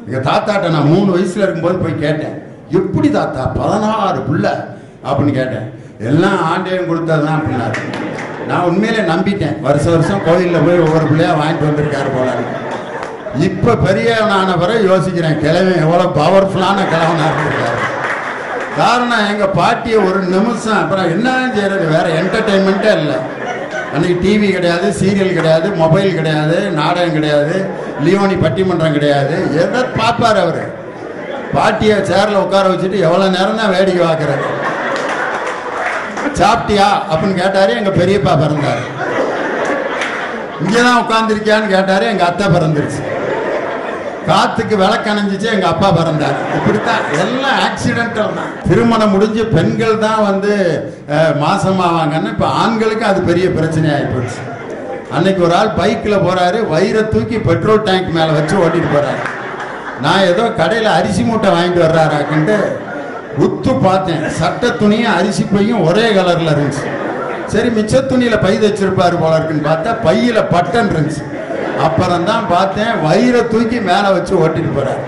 எங்க தாத்தாட்ட நான் மூணு வயசுல இருக்கும்போது போய் கேட்டேன் எப்படி தாத்தா பதினாறு புள்ள அப்படின்னு கேட்டேன் எல்லாம் ஆண்டேன் கொடுத்ததுதான் அப்படின்னாரு நான் உண்மையிலே நம்பிட்டேன் வருஷம் வருஷம் கோயிலில் போய் ஒவ்வொரு பிள்ளையா வாங்கிட்டு வந்திருக்காரு போல இப்ப பெரியவனான பிறகு யோசிக்கிறேன் கிழவன் எவ்வளவு பவர்ஃபுல்லான கிழவனா இருந்திருக்காரு காரணம் எங்க பாட்டியை ஒரு நிமிஷம் அப்புறம் என்ன செய்யறது வேற என்டர்டைன்மெண்ட்டே இல்லை அன்னைக்கு டிவி கிடையாது சீரியல் கிடையாது மொபைல் கிடையாது நாடகம் கிடையாது லியோனி பட்டிமன்றம் கிடையாது எதை பார்ப்பார் அவரு பாட்டியை சேர்ல உட்கார வச்சுட்டு எவ்வளவு நேரம் தான் வேடிக்கை பார்க்கறாரு சாப்பிட்டியா அப்படின்னு கேட்டாரு எங்க பெரியப்பா பிறந்தாரு இங்கதான் உட்கார்ந்துருக்கியான்னு கேட்டாரு எங்க அத்தை பிறந்துருச்சு காத்துக்கு விளக்கணைஞ்சிச்சு எங்க அப்பா பிறந்தார் இப்படித்தான் எல்லாம் ஆக்சிடென்டல் தான் திருமணம் முடிஞ்சு பெண்கள் தான் வந்து அஹ், மாசமாவாங்கன்னு இப்ப ஆண்களுக்கு அது பெரிய பிரச்சனை ஆயிப்போச்சு அன்னைக்கு ஒரு ஆள் பைக்ல போறாரு வயிறை தூக்கி பெட்ரோல் டேங்க் மேல வச்சு ஓட்டிட்டு போறாரு நான் ஏதோ கடையில அரிசி மூட்டை வாங்கிட்டு வர்றாராக்குன்ட்டு உத்து பார்த்தேன் சட்டை துணியும் அரிசி பையும் ஒரே கலர்ல இருந்துச்சு சரி மிச்ச துணியில பை வச்சிருப்பாரு போல இருக்குன்னு பார்த்தா பையில பட்டன் இருந்துச்சு அப்புறம் தான் பார்த்தேன் வயிறை தூக்கி மேல வச்சு ஓட்டிட்டு போறாரு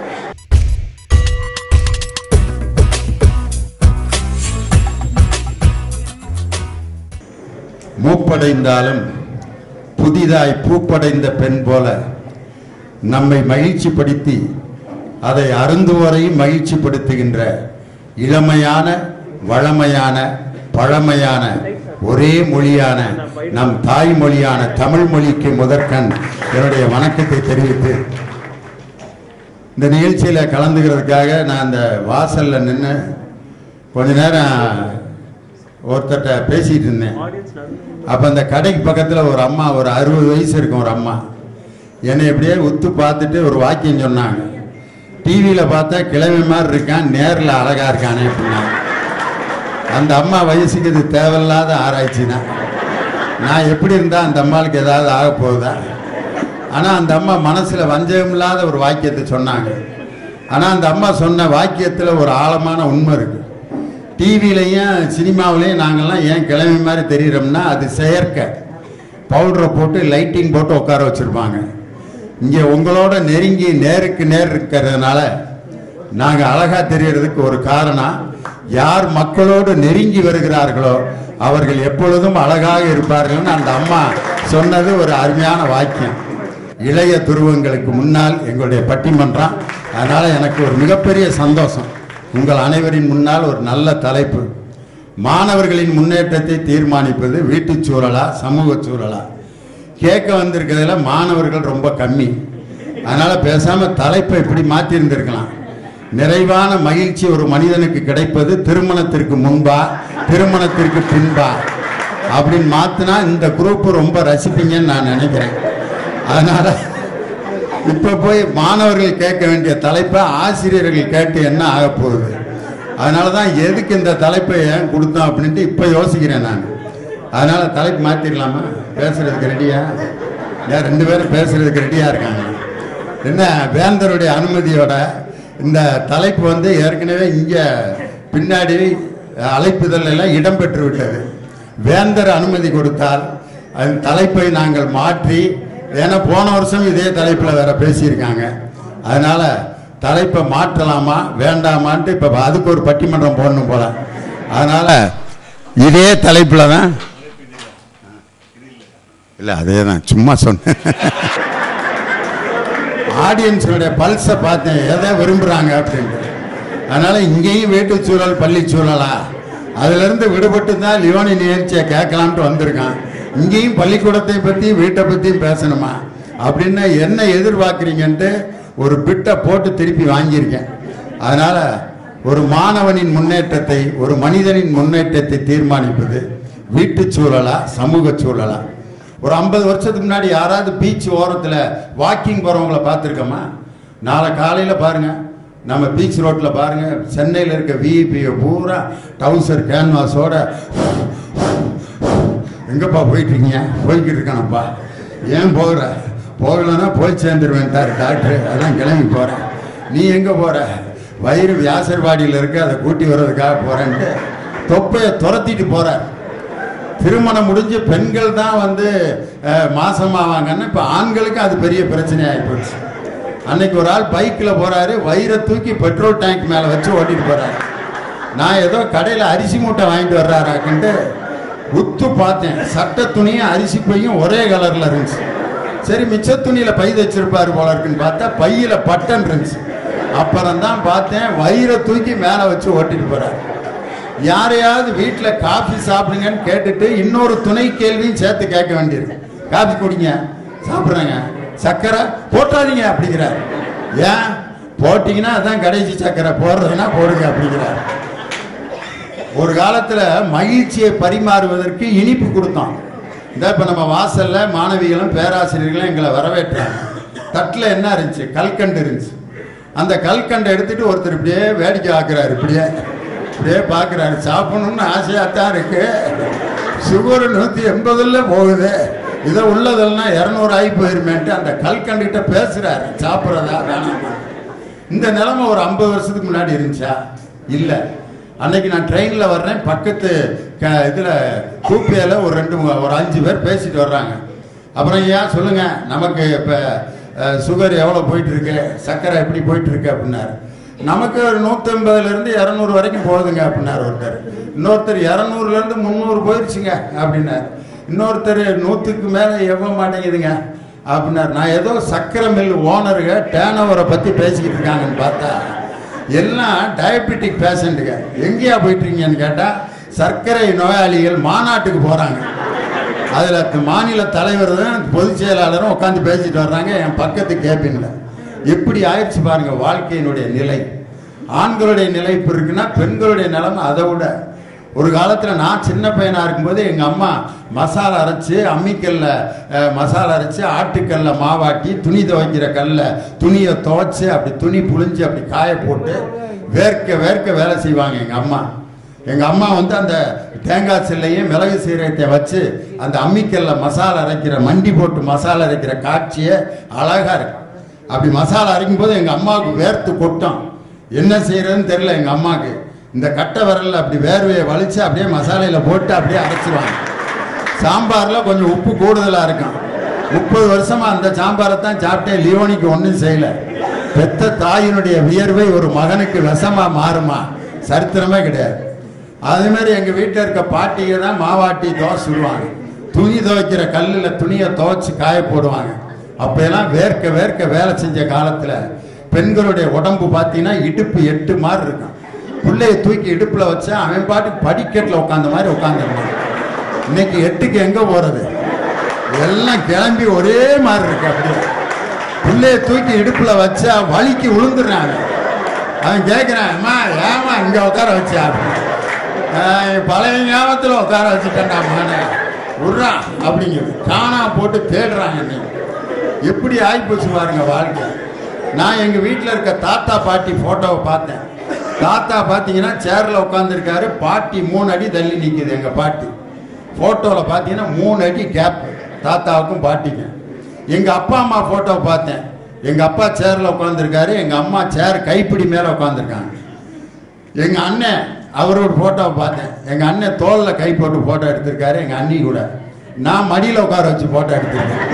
மூப்படைந்தாலும் புதிதாய் பூப்படைந்த பெண் போல நம்மை மகிழ்ச்சிப்படுத்தி அதை அருந்துவரையும் மகிழ்ச்சிப்படுத்துகின்ற இளமையான வளமையான பழமையான ஒரே மொழியான நம் தாய்மொழியான தமிழ் மொழிக்கு முதற்கண் என்னுடைய வணக்கத்தை தெரிவித்து இந்த நிகழ்ச்சியில கலந்துக்கிறதுக்காக நான் அந்த வாசல்ல நின்று கொஞ்ச நேரம் ஒருத்தர்கிட்ட பேசிட்டு இருந்தேன் அப்ப அந்த கடைக்கு பக்கத்துல ஒரு அம்மா ஒரு அறுபது வயசு இருக்கும் ஒரு அம்மா என்னை எப்படியே உத்து பார்த்துட்டு ஒரு வாக்கியம் சொன்னாங்க டிவியில பார்த்தா கிழமை மாதிரி இருக்கான் நேர்ல அழகா இருக்கானே அப்படின்னாங்க அந்த அம்மா வயசுக்கு இது தேவையில்லாத ஆராய்ச்சி தான் நான் எப்படி இருந்தா அந்த அம்மாளுக்கு ஏதாவது ஆக போகுதா ஆனா அந்த அம்மா மனசுல வஞ்சகம் இல்லாத ஒரு வாக்கியத்தை சொன்னாங்க ஆனா அந்த அம்மா சொன்ன வாக்கியத்துல ஒரு ஆழமான உண்மை இருக்கு டிவிலையும் சினிமாவிலையும் நாங்கெல்லாம் ஏன் கிழமை மாதிரி தெரியுறோம்னா அது செயற்கை பவுடரை போட்டு லைட்டிங் போட்டு உட்கார வச்சிருப்பாங்க இங்க உங்களோட நெருங்கி நேருக்கு நேர் இருக்கிறதுனால நாங்க அழகா தெரியறதுக்கு ஒரு காரணம் யார் மக்களோடு நெருங்கி வருகிறார்களோ அவர்கள் எப்பொழுதும் அழகாக இருப்பார்கள்னு அந்த அம்மா சொன்னது ஒரு அருமையான வாக்கியம் இளைய துருவங்களுக்கு முன்னால் எங்களுடைய பட்டிமன்றம் அதனால எனக்கு ஒரு மிகப்பெரிய சந்தோஷம் உங்கள் அனைவரின் முன்னால் ஒரு நல்ல தலைப்பு மாணவர்களின் முன்னேற்றத்தை தீர்மானிப்பது வீட்டுச் சூழலா சமூக சூழலா கேட்க வந்திருக்கிறதுல மாணவர்கள் ரொம்ப கம்மி அதனால பேசாம தலைப்பை இப்படி மாத்தி இருந்திருக்கலாம் நிறைவான மகிழ்ச்சி ஒரு மனிதனுக்கு கிடைப்பது திருமணத்திற்கு முன்பா திருமணத்திற்கு பின்பா அப்படின்னு மாத்தினா இந்த குரூப் ரொம்ப ரசிப்பீங்கன்னு நான் நினைக்கிறேன் அதனால இப்ப போய் மாணவர்கள் கேட்க வேண்டிய தலைப்பை ஆசிரியர்கள் கேட்டு என்ன ஆக போகுது அதனால தான் எதுக்கு இந்த தலைப்பை ஏன் கொடுத்தோம் அப்படின்ட்டு இப்போ யோசிக்கிறேன் நான் அதனால தலைப்பு மாத்திரலாமா பேசுறதுக்கு ரெடியா ஏன் ரெண்டு பேரும் பேசுறதுக்கு ரெடியா இருக்காங்க என்ன வேந்தருடைய அனுமதியோட இந்த தலைப்பு வந்து ஏற்கனவே இங்க பின்னாடி அழைப்புதல் எல்லாம் இடம்பெற்று விட்டது வேந்தர் அனுமதி கொடுத்தால் அதன் தலைப்பை நாங்கள் மாற்றி ஏன்னா போன வருஷம் இதே தலைப்பில் வேற பேசியிருக்காங்க அதனால தலைப்பை மாற்றலாமா வேண்டாமான்ட்டு இப்போ அதுக்கு ஒரு பட்டிமன்றம் போடணும் போல அதனால இதே தலைப்பில் தான் இல்லை அதே தான் சும்மா சொன்னேன் ஆடியன்ஸோட பல்ஸை பார்த்தேன் எதை விரும்புகிறாங்க அப்படின்ட்டு அதனால இங்கேயும் வீட்டு சூழல் பள்ளி சூழலா அதுல இருந்து விடுபட்டு தான் லியோனி நிகழ்ச்சியை கேட்கலான்ட்டு வந்திருக்கான் இங்கேயும் பள்ளிக்கூடத்தை பத்தி வீட்டை பத்தியும் பேசணுமா அப்படின்னு என்ன எதிர்பார்க்குறீங்கன்ட்டு ஒரு பிட்டை போட்டு திருப்பி வாங்கியிருக்கேன் அதனால ஒரு மாணவனின் முன்னேற்றத்தை ஒரு மனிதனின் முன்னேற்றத்தை தீர்மானிப்பது வீட்டு சூழலா சமூக சூழலா ஒரு ஐம்பது வருஷத்துக்கு முன்னாடி யாராவது பீச் ஓரத்தில் வாக்கிங் போகிறவங்கள பார்த்துருக்கோமா நாளை காலையில் பாருங்க நம்ம பீச் ரோட்டில் பாருங்க சென்னையில் இருக்க விஇபியை பூரா டவுசர் கேன்வாஸோட எங்கப்பா போயிட்டு இருக்கீங்க போய்கிட்டு இருக்கானப்பா ஏன் போகிற போகலன்னா போய் சேர்ந்துருவேன்ட்டார் டாக்டர் அதான் கிளம்பி போகிறேன் நீ எங்கே போகிற வயிறு வியாசர்வாடியில் இருக்கு அதை கூட்டி வர்றதுக்காக போகிறேன்ட்டு தொப்பையை துரத்திட்டு போகிறார் திருமணம் முடிஞ்சு பெண்கள் தான் வந்து அஹ், மாசமாவாங்கன்னு இப்போ ஆண்களுக்கு அது பெரிய பிரச்சனை ஆகிப்போச்சு அன்னைக்கு ஒரு ஆள் பைக்கில் போறாரு வயிறை தூக்கி பெட்ரோல் டேங்க் மேலே வச்சு ஓட்டிட்டு போறாரு நான் ஏதோ கடையில் அரிசி மூட்டை வாங்கிட்டு வர்றாராக்குன்ட்டு உத்து பார்த்தேன் சட்டை துணியும் அரிசி பையும் ஒரே கலரில் இருந்துச்சு சரி மிச்ச துணியில் பை வச்சிருப்பாரு போல இருக்குன்னு பார்த்தா பையில பட்டன் இருந்துச்சு அப்புறம் தான் பார்த்தேன் வயிறை தூக்கி மேலே வச்சு ஓட்டிட்டு போறாரு யாரையாவது வீட்டில் காஃபி சாப்பிடுங்கன்னு கேட்டுட்டு இன்னொரு துணை கேள்வியும் சேர்த்து கேட்க வேண்டியிருக்கு காஃபி குடிங்க சாப்பிட்றேங்க சக்கரை போட்டாதீங்க அப்படிங்கிறார் ஏன் போட்டிங்கன்னா அதான் கடைசி சக்கரை போடுறதுன்னா போடுங்க அப்படிங்கிறார் ஒரு காலத்துல மகிழ்ச்சியை பரிமாறுவதற்கு இனிப்பு கொடுத்தோம் இந்த இப்ப நம்ம வாசல்ல மாணவிகளும் பேராசிரியர்களும் எங்களை வரவேற்றாங்க தட்டுல என்ன இருந்துச்சு கல்கண்டு இருந்துச்சு அந்த கல்கண்டை எடுத்துட்டு ஒருத்தர் இப்படியே வேடிக்கை ஆக்குறாரு இப்படியே இப்படியே பார்க்குறாரு சாப்பிடணும்னு ஆசையாக தான் இருக்கு சுகர் நூற்றி எண்பதுல போகுது இதை உள்ளதெல்லாம் இரநூறு ஆகி போயிருமேன்ட்டு அந்த கல்கண்டுகிட்ட பேசுறாரு சாப்பிட்றதா வேணாமா இந்த நிலைமை ஒரு ஐம்பது வருஷத்துக்கு முன்னாடி இருந்துச்சா இல்லை அன்னைக்கு நான் ட்ரெயினில் வர்றேன் பக்கத்து க இதில் கூப்பியில் ஒரு ரெண்டு மூ- ஒரு அஞ்சு பேர் பேசிட்டு வர்றாங்க அப்புறம் ஏன் சொல்லுங்க நமக்கு இப்போ சுகர் எவ்வளோ போயிட்டு இருக்கு சர்க்கரை எப்படி போயிட்டு இருக்கு அப்படின்னாரு நமக்கு ஒரு நூற்றம்பதுலேருந்து இரநூறு வரைக்கும் போகுதுங்க அப்படின்னாரு ஒருத்தர் இன்னொருத்தர் இரநூறுலேருந்து முந்நூறு போயிடுச்சுங்க அப்படின்னாரு இன்னொருத்தர் நூற்றுக்கு மேலே எவ்வளோ மாட்டேங்குதுங்க அப்படின்னாரு நான் ஏதோ சக்கரை மில் ஓனருங்க டேன் ஓவரை பற்றி பேசிக்கிட்டு இருக்காங்கன்னு பார்த்தா எல்லாம் டயபெட்டிக் பேஷண்ட்டுங்க எங்கேயா போயிட்டு இருக்கீங்கன்னு கேட்டால் சர்க்கரை நோயாளிகள் மாநாட்டுக்கு போகிறாங்க அதில் மாநில தலைவர் தான் பொதுச் செயலாளரும் உட்காந்து பேசிட்டு வர்றாங்க என் பக்கத்து கேபின்ல எப்படி ஆயிடுச்சு பாருங்க வாழ்க்கையினுடைய நிலை ஆண்களுடைய நிலை இப்போ இருக்குன்னா பெண்களுடைய நிலைமை அதை விட ஒரு காலத்தில் நான் சின்ன பையனாக இருக்கும்போது எங்கள் அம்மா மசாலா அரைச்சி அம்மிக்கல்ல அஹ், மசாலா அரைச்சி ஆட்டுக்கல்ல மாவாட்டி துணி துவைக்கிற கல்ல துணியை துவைச்சு அப்படி துணி புழிஞ்சு அப்படி காய போட்டு வேர்க்க வேர்க்க வேலை செய்வாங்க எங்கள் அம்மா எங்கள் அம்மா வந்து அந்த தேங்காய் சில்லையும் மிளகு சீரகத்தை வச்சு அந்த அம்மிக்கல்ல மசாலா அரைக்கிற மண்டி போட்டு மசாலா அரைக்கிற காட்சியே அழகா இருக்கு அப்படி மசாலா அரைக்கும் போது எங்கள் அம்மாவுக்கு வேர்த்து கொட்டும் என்ன செய்யறதுன்னு தெரியல எங்கள் அம்மாவுக்கு இந்த கட்டை விரல்ல அப்படி வேர்வையை வலிச்சு அப்படியே மசாலையில் போட்டு அப்படியே அரைச்சிருவாங்க சாம்பாரில் கொஞ்சம் உப்பு கூடுதலாக இருக்கும் முப்பது வருஷமா அந்த சாம்பாரை தான் சாப்பிட்டேன் லியோனிக்கு ஒன்றும் செய்யல பெத்த தாயினுடைய வியர்வை ஒரு மகனுக்கு விஷமா மாறுமா சரித்திரமே கிடையாது அதே மாதிரி எங்கள் வீட்டில் இருக்க பாட்டிங்க தான் மாவாட்டி தோசை சுடுவாங்க துணி துவைக்கிற கல்லில் துணியை துவைச்சு காய போடுவாங்க அப்போல்லாம் வேர்க்க வேர்க்க வேலை செஞ்ச காலத்தில் பெண்களுடைய உடம்பு பார்த்தீங்கன்னா இடுப்பு எட்டு மாதிரி இருக்கும் பிள்ளைய தூக்கி இடுப்பில் வச்சா அவன் பாட்டுக்கு படிக்கட்டில் உட்காந்த மாதிரி உட்காந்துருந்தான் இன்னைக்கு எட்டுக்கு எங்கே போகிறது எல்லாம் கிளம்பி ஒரே மாதிரி இருக்கு அப்படியே பிள்ளைய தூக்கி இடுப்புல வச்சா வலிக்கு விழுந்துடுறான் அவன். அவன் கேட்குறான் அம்மா ஏமா இங்க உட்கார வச்சா ஆஹ் பழைய ஞாபகத்தில் உட்கார வச்சுட்டேன்டா மகனே விட்றான் அப்படிங்குது காணா போட்டு தேடுறாங்க என்னை எப்படி ஆகிப்போச்சு பாருங்க வாழ்க்கை நான் எங்க வீட்டில் இருக்க தாத்தா பாட்டி போட்டோவை பார்த்தேன் தாத்தா பார்த்தீங்கன்னா சேர்ல உட்காந்துருக்காரு பாட்டி மூணு அடி தள்ளி நிற்குது எங்க பாட்டி போட்டோவில் பார்த்தீங்கன்னா மூணு அடி கேப் தாத்தாவுக்கும் பாட்டிக்கும் எங்க அப்பா அம்மா போட்டோவை பார்த்தேன் எங்க அப்பா சேர்ல உட்காந்துருக்காரு எங்க அம்மா சேர் கைப்பிடி மேல உட்காந்துருக்காங்க எங்க அண்ணன் அவரோட போட்டோவை பார்த்தேன் எங்க அண்ணன் தோல்ல கை போட்டு போட்டோ எடுத்திருக்காரு எங்க அண்ணி கூட நான் மடியில உட்கார வச்சு போட்டோ எடுத்திருக்கேன்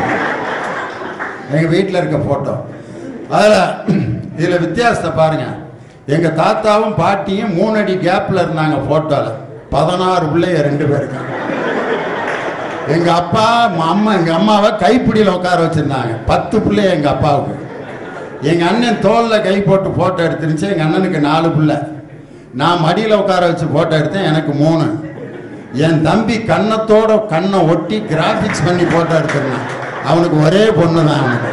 எங்க வீட்டில் இருக்க போட்டோ அதுல இதுல வித்தியாசத்தை பாருங்க எங்க தாத்தாவும் பாட்டியும் மூணு அடி கேப்ல இருந்தாங்க போட்டோல பதினாறு பிள்ளைய ரெண்டு பேர் இருக்காங்க எங்க அப்பா ம- அம்மா எங்க அம்மாவை கைப்பிடியில உட்கார வச்சிருந்தாங்க பத்து பிள்ளைய எங்க அப்பாவுக்கு எங்க அண்ணன் தோல்ல கை போட்டு போட்டோ எடுத்துருந்துச்சு எங்க அண்ணனுக்கு நாலு பிள்ளை நான் மடியில உட்கார வச்சு போட்டோ எடுத்தேன் எனக்கு மூணு என் தம்பி கன்னத்தோட கண்ணை ஒட்டி கிராபிக்ஸ் பண்ணி போட்டோ எடுத்திருந்தான் அவனுக்கு ஒரே பொண்ணு தான் அவனுக்கு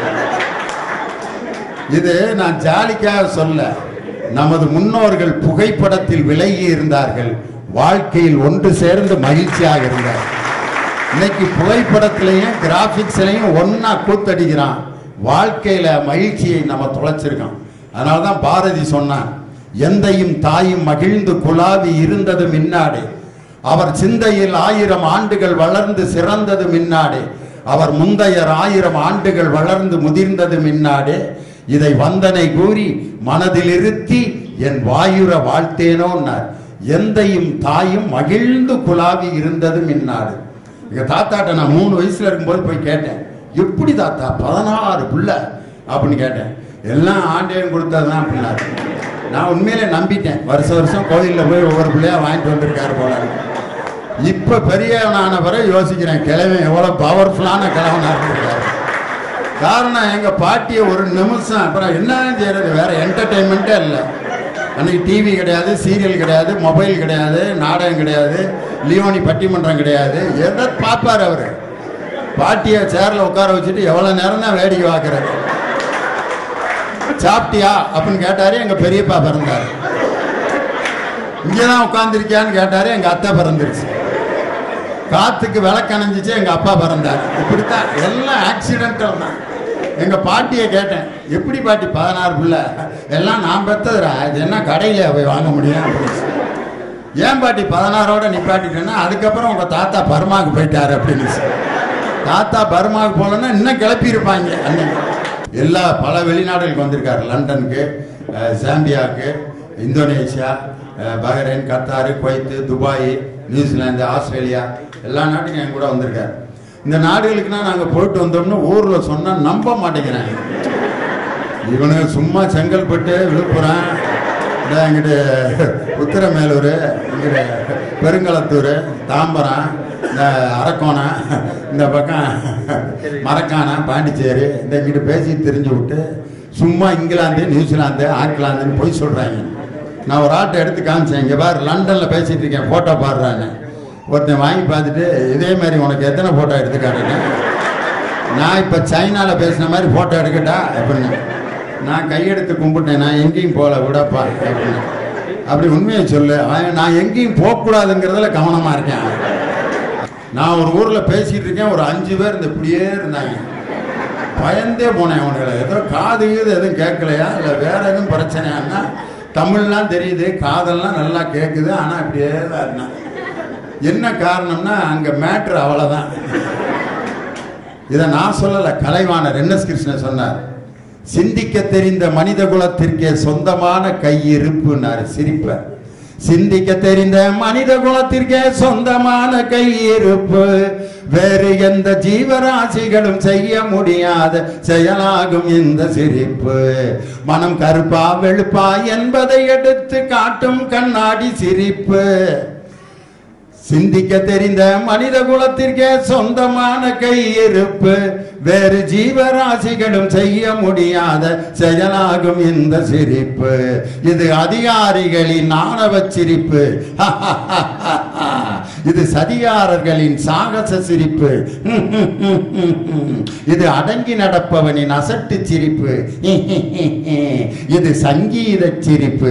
இது நான் ஜாலிக்காக சொல்ல நமது முன்னோர்கள் புகைப்படத்தில் விலகி இருந்தார்கள் வாழ்க்கையில் ஒன்று சேர்ந்து மகிழ்ச்சியாக இருந்தார்கள் இன்னைக்கு புகைப்படத்திலையும் கிராபிக்ஸ்லையும் ஒன்னா கூத்தடிக்கிறான் வாழ்க்கையில மகிழ்ச்சியை நம்ம தொலைச்சிருக்கோம் அதனால தான் பாரதி சொன்னான் எந்தையும் தாயும் மகிழ்ந்து குலாவி இருந்தது மின்னாடே அவர் சிந்தையில் ஆயிரம் ஆண்டுகள் வளர்ந்து சிறந்தது மின்னாடே அவர் முந்தையர் ஆயிரம் ஆண்டுகள் வளர்ந்து முதிர்ந்தது மின்னாடே இதை வந்தனை கூறி மனதில் இருத்தி என் வாயுர வாழ்த்தேனோன்னார் எந்தையும் தாயும் மகிழ்ந்து குலாவி இருந்தது மின்னாடு எங்க தாத்தாட்ட நான் மூணு வயசுல இருக்கும்போது போய் கேட்டேன் எப்படி தாத்தா பதினாறு புள்ள அப்படின்னு கேட்டேன் எல்லாம் ஆண்டவன் கொடுத்தது தான் அப்படின்னாரு நான் உண்மையிலே நம்பிட்டேன் வருஷ வருஷம் கோயிலில் போய் ஒவ்வொரு பிள்ளையா வாங்கிட்டு வந்திருக்காரு போல இப்போ பெரியவனான பிறகு யோசிக்கிறேன் கிழவன் எவ்வளோ பவர்ஃபுல்லான கிழவனாக இருந்திருக்காரு காரணம் எங்கள் பாட்டியை ஒரு நிமிஷம் அப்புறம் என்ன செய்யறது வேற என்டர்டெயின்மெண்ட்டே இல்லை அன்னைக்கு டிவி கிடையாது சீரியல் கிடையாது மொபைல் கிடையாது நாடகம் கிடையாது லியோனி பட்டிமன்றம் கிடையாது எதை பார்ப்பார் அவர் பாட்டியை சேரில் உட்கார வச்சுட்டு எவ்வளோ நேரம் தான் வேடிக்கை பார்க்குறாரு சாப்பிட்டியா அப்படின்னு கேட்டாரு எங்க பெரியப்பா பிறந்தாரு இங்கதான் உட்கார்ந்துருக்கியான்னு கேட்டாரு எங்க அத்தை பிறந்துருச்சு காத்துக்கு விளக்கணைஞ்சிச்சு எங்க அப்பா பிறந்தார் இப்படித்தான் எல்லாம் ஆக்சிடென்டல் தான் எங்க பாட்டியை கேட்டேன் எப்படி பாட்டி பதினாறு பிள்ளை எல்லாம் நான் பெத்ததுடா இது என்ன கடையில போய் வாங்க முடியும் அப்படின்னு ஏன் பாட்டி பதினாறோட நிப்பாட்டிட்டேன்னா அதுக்கப்புறம் உங்க தாத்தா பர்மாவுக்கு போயிட்டாரு அப்படின்னு தாத்தா பர்மாவுக்கு போகலன்னா இன்னும் கிளப்பியிருப்பாங்க அன்னைக்கு எல்லா பல வெளிநாடுகளுக்கு வந்திருக்காரு லண்டனுக்கு அஹ், ஜாம்பியாவுக்கு இந்தோனேஷியா அஹ், Bahrain Qatar Kuwait Dubai New Zealand Australia எல்லா நாட்டுக்கும் என் கூட வந்திருக்காரு இந்த நாடுகளுக்குனா நாங்கள் போயிட்டு வந்தோம்னு ஊரில் சொன்னால் நம்ப மாட்டேங்கிறாங்க இவனுங்க சும்மா செங்கல்பட்டு விழுப்புரம் இந்த இங்கிட்டு உத்திரமேலூர் இங்கிட்டு பெருங்களத்தூர் தாம்பரம் இந்த அரக்கோணம் இந்த பக்கம் மரக்காணம் பாண்டிச்சேரி இந்த இங்கிட்டு பேசி தெரிஞ்சு விட்டு சும்மா இங்கிலாந்து நியூசிலாந்து ஆக்லாந்துன்னு போய் சொல்கிறாங்க நான் ஒரு ஆட்டை எடுத்து காமிச்சேன் இங்கே பாரு லண்டனில் பேசிட்டு இருக்கேன் ஃபோட்டோ பாடுறான்னு ஒருத்தன் வாங்கி பார்த்துட்டு இதே மாதிரி உனக்கு எத்தனை ஃபோட்டோ எடுத்து காட்டுன்னு நான் இப்போ சைனாவில் பேசின மாதிரி ஃபோட்டோ எடுக்கட்டா அப்படின்னு நான் கையெடுத்து கும்பிட்டேன் நான் எங்கேயும் போகல விடப்பா அப்படின்னு அப்படி உண்மையை சொல்லு அவன் நான் எங்கேயும் போகக்கூடாதுங்கிறதுல கவனமாக இருக்கேன் நான் ஒரு ஊரில் பேசிகிட்டு இருக்கேன் ஒரு அஞ்சு பேர் இந்த இப்படியே இருந்தாங்க பயந்தே போனேன் அவனுங்களை ஏதோ காது கீது எதுவும் கேட்கலையா இல்லை வேற எதுவும் பிரச்சனையான்னா தமிழ்லாம் தெரியுது காதெல்லாம் நல்லா கேட்குது ஆனால் இப்படியே தான் இருந்தான் என்ன காரணம்னா அங்கே மேட்ரு அவ்வளோதான் இதை நான் சொல்லலை கலைவாணர் என் எஸ் கிருஷ்ணன் சொன்னார் சிந்திக்க தெரிந்த மனித குலத்திற்கே சொந்தமான கையிருப்புனார் சிரிப்ப சிந்திக்க தெரிந்த மனித குலத்திற்கே சொந்தமான கையிருப்பு வேறு எந்த ஜீவராசிகளும் செய்ய முடியாத செயலாகும் இந்த சிரிப்பு மனம் கருப்பா வெளுப்பா என்பதை எடுத்து காட்டும் கண்ணாடி சிரிப்பு சிந்திக்க தெரிந்த மனித குலத்திற்கே சொந்தமான கையிருப்பு வேறு ஜீவராசிகளும் செய்ய முடியாத செயலாகும் இந்த சிரிப்பு இது அதிகாரிகளின் ஆணவ சிரிப்பு இது சதிகாரர்களின் சாகச சிரிப்பு இது அடங்கி நடப்பவனின் அசட்டு சிரிப்பு இது சங்கீத சிரிப்பு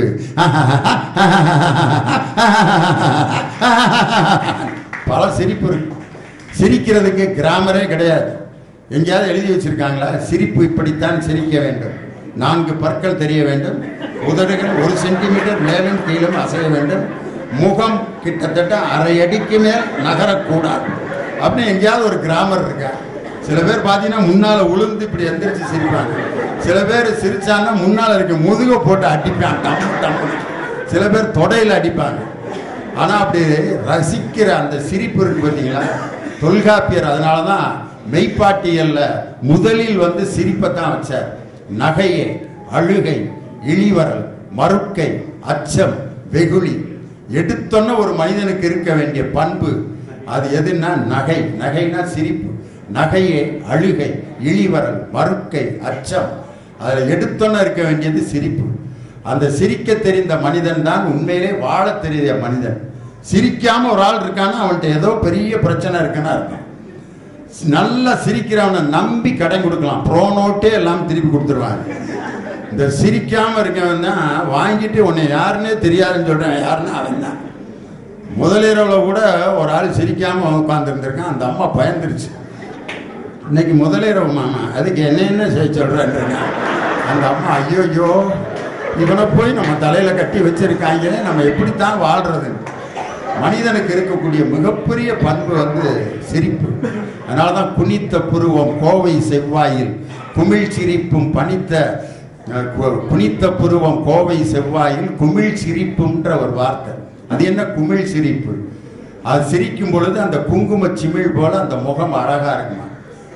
பல சிரிப்பு இருக்கு சிரிக்கிறதுக்கு கிராமரே கிடையாது எங்கேயாவது எழுதி வச்சிருக்காங்களா சிரிப்பு இப்படித்தான் சிரிக்க வேண்டும் நான்கு பற்கள் தெரிய வேண்டும் உதடுகள் ஒரு சென்டிமீட்டர் மேலும் கீழும் அசைய வேண்டும் முகம் கிட்டத்தட்ட அரை அடிக்கு மேல் நகரக்கூடாது அப்படின்னு எங்கேயாவது ஒரு கிராமர் இருக்கா சில பேர் பார்த்தீங்கன்னா முன்னால உளுந்து இப்படி எந்திரிச்சு சிரிப்பாங்க சில பேர் சிரிச்சாங்கன்னா முன்னால இருக்க முதுக போட்டு அடிப்பான் டம்மு டம்முன்னு சில பேர் தொடையில் அடிப்பாங்க ஆனா அப்படி ரசிக்கிற அந்த சிரிப்பு இருக்கு பார்த்தீங்களா தொல்காப்பியர் அதனால தான் மெய்ப்பாட்டியல்ல முதலில் வந்து சிரிப்பை தான் வச்சார் நகையே அழுகை இழிவரல் மறுக்கை அச்சம் வெகுளி எடுத்தொன்ன ஒரு மனிதனுக்கு இருக்க வேண்டிய பண்பு அது எதுன்னா நகை நகைனா சிரிப்பு நகையே அழுகை இழிவரல் மறுக்கை அச்சம் அதில் எடுத்தொன்ன இருக்க வேண்டியது சிரிப்பு அந்த சிரிக்க தெரிந்த மனிதன் தான் உண்மையிலே வாழ தெரிந்த மனிதன் சிரிக்காம ஒரு ஆள் இருக்கான்னா அவன்கிட்ட ஏதோ பெரிய பிரச்சனை இருக்குன்னா இருக்கும் நல்லா சிரிக்கிறவனை நம்பி கடன் கொடுக்கலாம் ப்ரோ நோட்டே எல்லாம் திருப்பி கொடுத்துருவாங்க இந்த சிரிக்காம இருக்கவன் தான் வாங்கிட்டு உன்னை யாருன்னே தெரியாதுன்னு சொல்றேன் யாருன்னா அவன் தான் முதலிரவில் கூட ஒரு ஆள் சிரிக்காம உட்காந்துருந்துருக்கான் அந்த அம்மா பயந்துருச்சு இன்னைக்கு முதலிரவு மாமா அதுக்கு என்ன என்ன செய்ய சொல்றேன்றீங்க அந்த அம்மா ஐயோ ஐயோ இவனை போய் நம்ம தலையில கட்டி வச்சிருக்காங்க நம்ம எப்படித்தான் வாழ்றது மனிதனுக்கு இருக்கக்கூடிய மிகப்பெரிய பண்பு வந்து சிரிப்பு அதனால தான் குனித்த புருவம் கோவை செவ்வாயில் குமிழ் சிரிப்பும் பனித்த அஹ், கு- குனித்த புருவம் கோவை செவ்வாயில் குமிழ் சிரிப்புன்ற ஒரு வார்த்தை அது என்ன குமிழ் சிரிப்பு அது சிரிக்கும் பொழுது அந்த குங்கும சிமிழ் போல அந்த முகம் அழகா இருக்குமா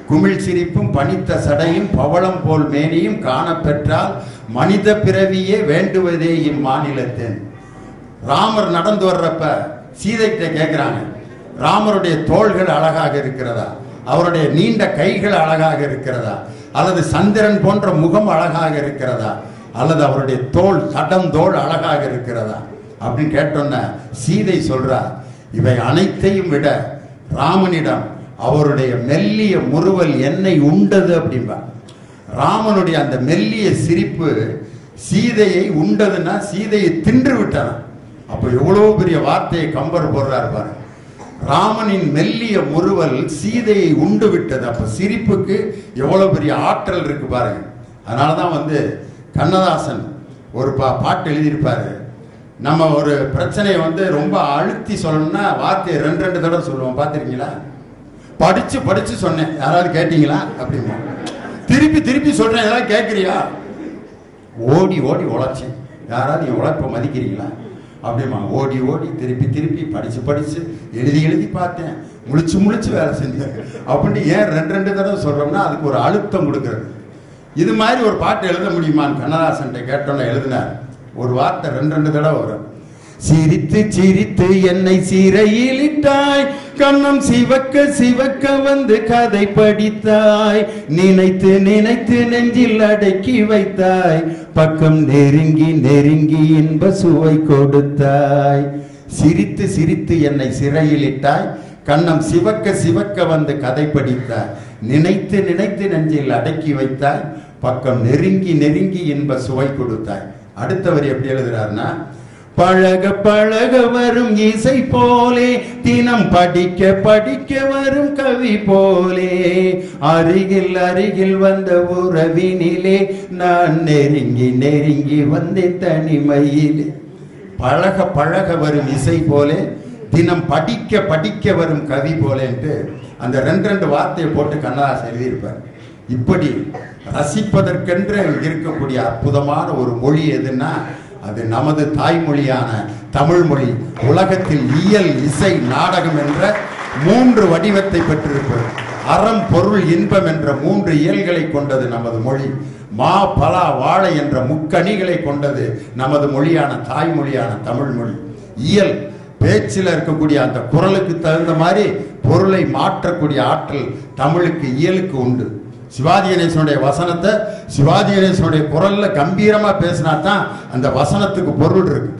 குமிழ் சிரிப்பும் பனித்த சடையும் பவளம் போல் மேனியும் காணப்பெற்றால் மனித பிறவியே வேண்டுவதே இம்மாநிலத்தின் ராமர் நடந்து வர்றப்ப சீதைகிட்ட கேட்குறாங்க ராமருடைய தோள்கள் அழகாக இருக்கிறதா அவருடைய நீண்ட கைகள் அழகாக இருக்கிறதா அல்லது சந்திரன் போன்ற முகம் அழகாக இருக்கிறதா அல்லது அவருடைய தோல் தடந்தோள் அழகாக இருக்கிறதா அப்படின்னு கேட்டோன்ன சீதை சொல்றா இவை அனைத்தையும் விட ராமனிடம் அவருடைய மெல்லிய முறுவல் என்னை உண்டது அப்படின்பா ராமனுடைய அந்த மெல்லிய சிரிப்பு சீதையை உண்டதுன்னா சீதையை தின்று விட்டான் அப்ப எவ்வளவு பெரிய வார்த்தையை கம்பர் போடுறாரு பாரு ராமனின் மெல்லிய முறுவல் சீதையை உண்டு விட்டது அப்ப சிரிப்புக்கு எவ்வளவு பெரிய ஆற்றல் இருக்கு பாருங்க அதனாலதான் வந்து கண்ணதாசன் ஒரு பா பாட்டு எழுதியிருப்பாரு நம்ம ஒரு பிரச்சனையை வந்து ரொம்ப அழுத்தி சொல்லணும்னா வார்த்தையை ரெண்டு ரெண்டு தடவை சொல்லுவோம் பார்த்துருக்கீங்களா படிச்சு படிச்சு சொன்னேன் யாராவது கேட்டீங்களா அப்படிமா திருப்பி திருப்பி சொல்றேன் ஏதாவது கேட்குறியா ஓடி ஓடி உழைச்சேன் யாராவது என் உழைப்பை மதிக்கிறீங்களா அப்படிமா ஓடி ஓடி திருப்பி திருப்பி படிச்சு படிச்சு எழுதி எழுதி பார்த்தேன் முழிச்சு முழிச்சு வேலை செஞ்சேன் அப்படின்னு ஏன் ரெண்டு ரெண்டு தடவை சொல்றோம்னா அதுக்கு ஒரு அழுத்தம் கொடுக்கறது இது மாதிரி ஒரு பாட்டு எழுத முடியுமான்னு கண்ணதாசன் கேட்டோன்னே எழுதினார் ஒரு வார்த்தை ரெண்டு ரெண்டு தடவை வரும் சிரித்து சிரித்து என்னை சிறையில் இட்டாய் கண்ணம் சிவக்க சிவக்க வந்து கதை படித்தாய் நினைத்து நினைத்து நெஞ்சில் அடக்கி வைத்தாய் பக்கம் நெருங்கி நெருங்கி இன்ப சுவை கொடுத்தாய் சிரித்து சிரித்து என்னை சிறையில் இட்டாய் கண்ணம் சிவக்க சிவக்க வந்து கதை படித்தாய் நினைத்து நினைத்து நெஞ்சில் அடக்கி வைத்தாய் பக்கம் நெருங்கி நெருங்கி இன்ப சுவை கொடுத்தாய் அடுத்தவர் எப்படி எழுதுறாருன்னா பழக பழக வரும் இசை போலே தினம் படிக்க படிக்க வரும் கவி போலே அருகில் அருகில் வந்த உறவினிலே நான் நெருங்கி நெருங்கி வந்தேன் தனிமையிலே பழக பழக வரும் இசை போலே தினம் படிக்க படிக்க வரும் கவி போலேன்ட்டு அந்த ரெண்டு ரெண்டு வார்த்தையை போட்டு கண்ணதாசன் எழுதியிருப்பார் இப்படி ரசிப்பதற்கென்று இருக்கக்கூடிய அற்புதமான ஒரு மொழி எதுன்னா அது நமது தாய்மொழியான தமிழ் மொழி உலகத்தில் இயல் இசை நாடகம் என்ற மூன்று வடிவத்தை பெற்றிருப்பது அறம் பொருள் இன்பம் என்ற மூன்று இயல்களை கொண்டது நமது மொழி மா பலா வாழை என்ற முக்கணிகளை கொண்டது நமது மொழியான தாய்மொழியான தமிழ் மொழி இயல் பேச்சில் இருக்கக்கூடிய அந்த குரலுக்கு தகுந்த மாதிரி பொருளை மாற்றக்கூடிய ஆற்றல் தமிழுக்கு இயலுக்கு உண்டு சிவாஜி கணேசனுடைய வசனத்தை சிவாஜி கணேசனுடைய குரல்ல கம்பீரமா பேசினா தான் அந்த வசனத்துக்கு பொருள் இருக்கு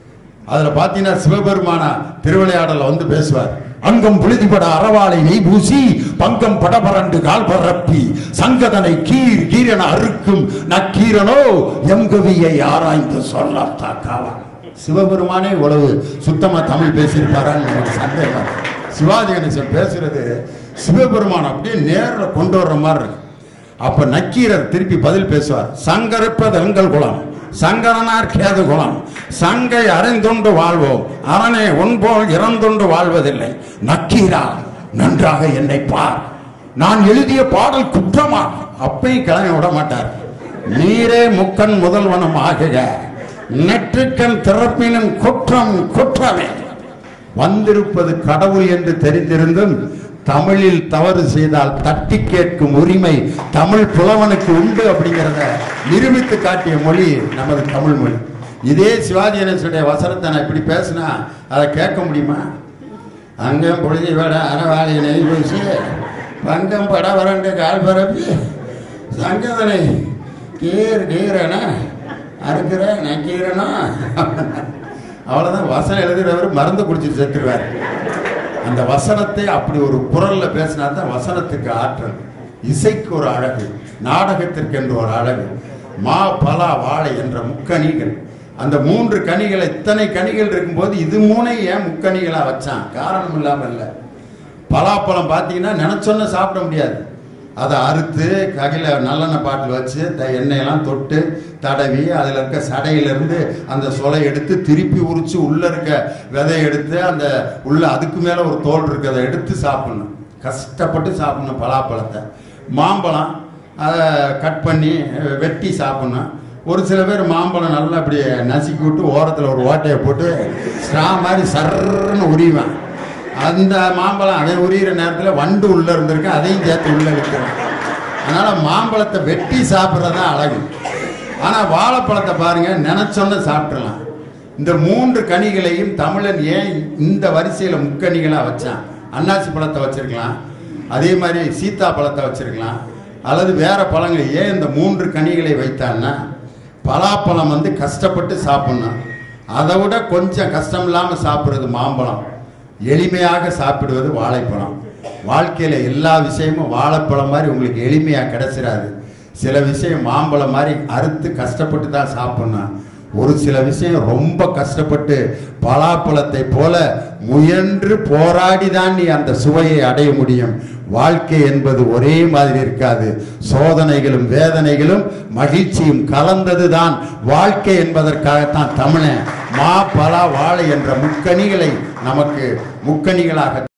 அதுல பாத்தீங்கன்னா சிவபெருமானா திருவிளையாடல வந்து பேசுவார் அங்கம் புழுதிபட அறவாளை நெய் பூசி பங்கம் படபரண்டு கால் பரப்பி சங்கதனை கீர் கீரன அறுக்கும் நக்கீரனோ எங்கவியை ஆராய்ந்து சொல்லத்தாக்காவா சிவபெருமானே இவ்வளவு சுத்தமா தமிழ் பேசியிருப்பாரான்னு எனக்கு சந்தேகம் சிவாஜி கணேசன் பேசுறது சிவபெருமான் அப்படியே நேரில் கொண்டு வர்ற மாதிரி இருக்கு அப்ப நக்கீரர் திருப்பி பதில் பேசுவார் சங்கரிப்பது எங்கள் குலம் சங்கரனார் கேது குலம் சங்கை அறிந்துண்டு வாழ்வோம் அரணே உன்போல் இறந்துண்டு வாழ்வதில்லை நக்கீரா நன்றாக என்னை பார் நான் எழுதிய பாடல் குற்றமா அப்பையும் கிளம்பி விட மாட்டார் நீரே முக்கன் முதல்வனம் ஆகுக நெற்றுக்கண் திறப்பினும் குற்றம் குற்றமே வந்திருப்பது கடவுள் என்று தெரிந்திருந்தும் தமிழில் தவறு செய்தால் தட்டி கேட்கும் உரிமை தமிழ் புலவனுக்கு உண்டு அப்படிங்கிறத நிரூபித்து காட்டிய மொழி நமது தமிழ் மொழி இதே சிவாஜி கணேசனுடைய வசனத்தை நான் இப்படி பேசினா அதை கேட்க முடியுமா அங்கம் பொழுதி விட அறவாளி நெய் பூசி பங்கம் பட வறண்டு கால் பரப்பி சங்கதனை கீர் கீரனா அறுக்கிற நக்கீரனா அவ்வளோதான் வசனம் எழுதுறவர் மருந்து குடிச்சிட்டு செத்துருவார் அந்த வசனத்தை அப்படி ஒரு குரல்ல பேசினா தான் வசனத்துக்கு ஆற்றல் இசைக்கு ஒரு அழகு நாடகத்திற்கு என்று ஒரு அழகு மா பலா வாழை என்ற முக்கணிகள் அந்த மூன்று கனிகள் இத்தனை கனிகள் இருக்கும்போது இது மூணை ஏன் முக்கணிகளா வச்சான் காரணம் இல்லாம இல்லை பலாப்பழம் பார்த்தீங்கன்னா நினைச்சொன்ன சாப்பிட முடியாது அதை அறுத்து ககையில் நல்லெண்ணெய் பாட்டில் வச்சு த எண்ணெயெல்லாம் தொட்டு தடவி அதில் இருக்க சடையிலிருந்து அந்த சொலை எடுத்து திருப்பி உரிச்சு உள்ளே இருக்க விதையை எடுத்து அந்த உள்ள அதுக்கு மேலே ஒரு தோல் இருக்கு அதை எடுத்து சாப்பிடணும் கஷ்டப்பட்டு சாப்பிடணும் பலாப்பழத்தை மாம்பழம் அதை கட் பண்ணி அஹ், வெட்டி சாப்பிடணும் ஒரு சில பேர் மாம்பழம் நல்லா அப்படி நசுக்கி விட்டு ஓரத்தில் ஒரு ஓட்டையை போட்டு ஸ்ட்ரா மாதிரி சர்ன்னு உரிவேன் அந்த மாம்பழம் அவன் உரியிற நேரத்தில் வண்டு உள்ள இருந்திருக்கு அதையும் சேர்த்து உள்ள இருக்கிறான் அதனால மாம்பழத்தை வெட்டி சாப்பிட்றது தான் அழகு ஆனால் வாழைப்பழத்தை பாருங்க நினைச்சோன்னு சாப்பிட்றலாம் இந்த மூன்று கனிகளையும் தமிழன் ஏன் இந்த வரிசையில் முக்கணிகளாக வச்சான் அன்னாசி பழத்தை வச்சிருக்கலாம் அதே மாதிரி சீத்தா பழத்தை வச்சிருக்கலாம் அல்லது வேற பழங்கள் ஏன் இந்த மூன்று கனிகளை வைத்தான்னா பலாப்பழம் வந்து கஷ்டப்பட்டு சாப்பிடணும் அதை விட கொஞ்சம் கஷ்டம் இல்லாமல் சாப்பிட்றது மாம்பழம் எளிமையாக சாப்பிடுவது வாழைப்பழம் வாழ்க்கையில் எல்லா விஷயமும் வாழைப்பழம் மாதிரி உங்களுக்கு எளிமையாக கிடைச்சிடாது சில விஷயம் மாம்பழம் மாதிரி அறுத்து கஷ்டப்பட்டு தான் சாப்பிடணும் ஒரு சில விஷயம் ரொம்ப கஷ்டப்பட்டு பலாப்பழத்தை போல முயன்று போராடி தான் நீ அந்த சுவையை அடைய முடியும் வாழ்க்கை என்பது ஒரே மாதிரி இருக்காது சோதனைகளும் வேதனைகளும் மகிழ்ச்சியும் கலந்ததுதான் வாழ்க்கை என்பதற்காகத்தான் தமிழன் மா பலா வாழை என்ற முக்கணிகளை நமக்கு முக்கணிகளாக